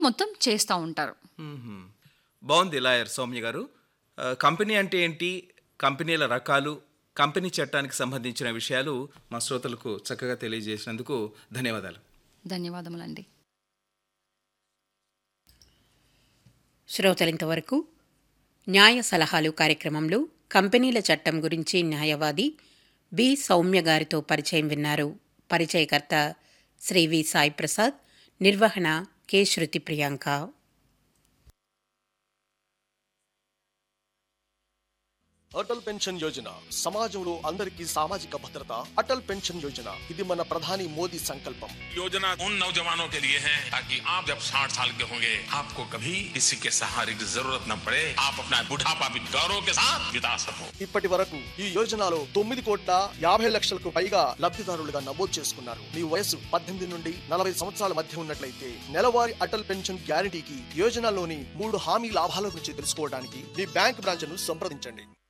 మొత్తం చేస్తూ ఉంటారు మ్మ్హ్మ్. బాగుంది లాయర్ సౌమ్య గారు ఆ, కంపెనీ అంటే ఏంటి కంపెనీల రకాలు కంపెనీ చట్టానికి సంబంధించిన విషయాలు మా శ్రోతలకు చక్కగా తెలియజేసినందుకు ధన్యవాదాలు ధన్యవాదములండి శ్రోతలింతవరకు న్యాయ సలహాలు కార్యక్రమంలో కంపెనీల చట్టం గురించి న్యాయవాది బి సౌమ్య గారితో పరిచయం విన్నారు పరిచయకర్త శ్రీ వి సాయి ప్రసాద్ నిర్వహణ కె శృతి ప్రియాంక అటల్ పెన్షన్ యోజన సమాజంలో అందరికీ సామాజిక భద్రత అటల్ పెన్షన్ యోజన ఇది మన ప్రధాని మోదీ సంకల్పం योजना उन नौजवानों के लिए है ताकि आप जब 60 साल के होंगे आपको कभी किसी के सहारे की जरूरत न पड़े आप अपना बुढ़ापा भी गौरव के साथ बिता सको ఇప్పటి వరకు ఈ యోజనలో తొమ్మిది కోట్ల యాభై లక్షలకు పైగా లబ్ధిదారులుగా నమోదు చేసుకున్నారు మీ వయసు పద్దెనిమిది నుండి నలభై సంవత్సరాల మధ్య ఉన్నట్లయితే నెలవారీ అటల్ పెన్షన్ గ్యారంటీకి యోజనలోని మూడు హామీ లాభాల గురించి తెలుసుకోవడానికి మీ బ్యాంక్ బ్రాంచ్ను సంప్రదించండి